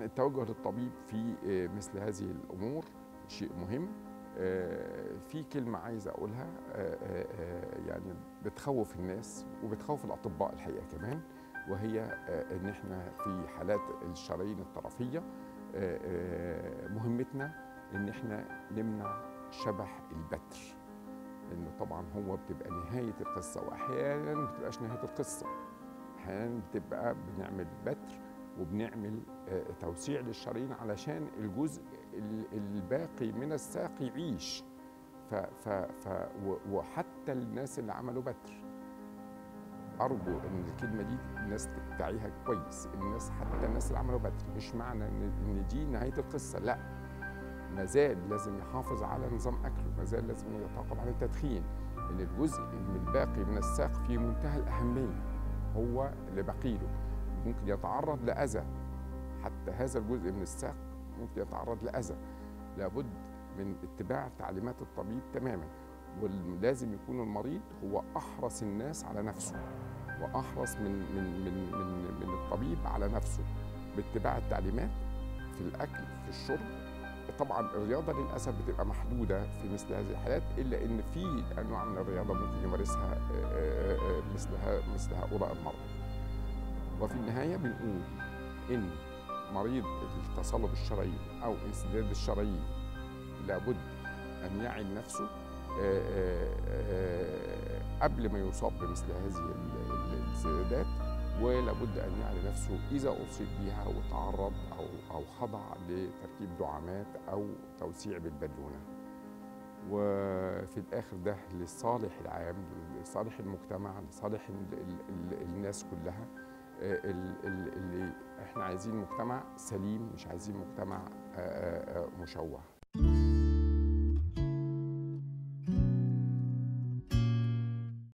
التوجه للطبيب في مثل هذه الامور شيء مهم في كلمة عايز أقولها يعني بتخوف الناس وبتخوف الأطباء الحقيقة كمان وهي إن إحنا في حالات الشرايين الطرفية مهمتنا إن إحنا نمنع شبح البتر لأنه طبعا هو بتبقى نهاية القصة وأحيانا ما بتبقاش نهاية القصة أحيانا بتبقى بنعمل بتر وبنعمل توسيع للشرايين علشان الجزء الباقي من الساق يعيش ف ف ف وحتى الناس اللي عملوا بتر ارجو ان الكلمه دي الناس تعيها كويس الناس حتى الناس اللي عملوا بتر مش معنى ان ان دي نهايه القصه لا ما زال لازم يحافظ على نظام اكله ما زال لازم يتوقف عن التدخين ان الجزء الباقي من الساق في منتهى الاهميه هو اللي باقي له ممكن يتعرض لاذى حتى هذا الجزء من الساق ممكن يتعرض لاذى لابد من اتباع تعليمات الطبيب تماما ولازم يكون المريض هو احرص الناس على نفسه واحرص من من من من, من الطبيب على نفسه باتباع التعليمات في الاكل في الشرب طبعا الرياضه للاسف بتبقى محدوده في مثل هذه الحالات الا ان في انواع من الرياضه ممكن يمارسها مثل مثل هؤلاء المرضى وفي النهايه بنقول ان مريض التصلب الشرايين او انسداد الشرايين لابد ان يعي نفسه قبل ما يصاب بمثل هذه الانسدادات ولابد ان يعي نفسه اذا اصيب بها وتعرض او او خضع لتركيب دعامات او توسيع بالبالونه وفي الاخر ده للصالح العام لصالح المجتمع لصالح الناس كلها اللي احنا عايزين مجتمع سليم مش عايزين مجتمع مشوه